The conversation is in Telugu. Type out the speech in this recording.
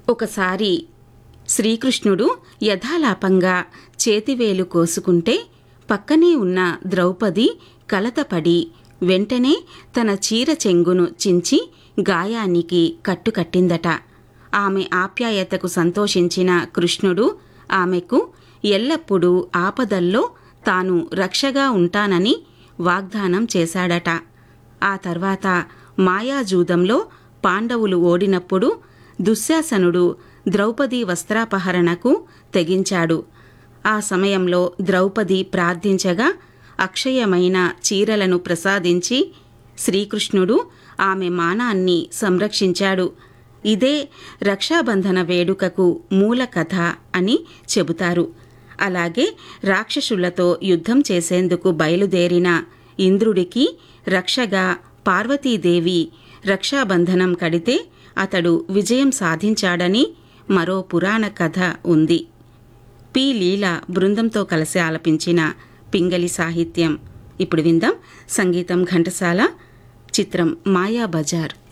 ఒకసారి శ్రీకృష్ణుడు యథాలాపంగా చేతివేలు కోసుకుంటే పక్కనే ఉన్న ద్రౌపది కలతపడి వెంటనే తన చీర చెంగును చించి గాయానికి కట్టుకట్టిందట ఆమె ఆప్యాయతకు సంతోషించిన కృష్ణుడు ఆమెకు ఎల్లప్పుడూ ఆపదల్లో తాను రక్షగా ఉంటానని వాగ్దానం చేశాడట ఆ తర్వాత మాయాజూదంలో పాండవులు ఓడినప్పుడు దుశ్శాసనుడు ద్రౌపది వస్త్రాపహరణకు తెగించాడు ఆ సమయంలో ద్రౌపది ప్రార్థించగా అక్షయమైన చీరలను ప్రసాదించి శ్రీకృష్ణుడు ఆమె మానాన్ని సంరక్షించాడు ఇదే రక్షాబంధన వేడుకకు మూల కథ అని చెబుతారు అలాగే రాక్షసులతో యుద్ధం చేసేందుకు బయలుదేరిన ఇంద్రుడికి రక్షగా పార్వతీదేవి రక్షాబంధనం కడితే అతడు విజయం సాధించాడని మరో పురాణ కథ ఉంది పి లీల బృందంతో కలిసి ఆలపించిన పింగళి సాహిత్యం ఇప్పుడు విందాం సంగీతం ఘంటసాల చిత్రం మాయాబజార్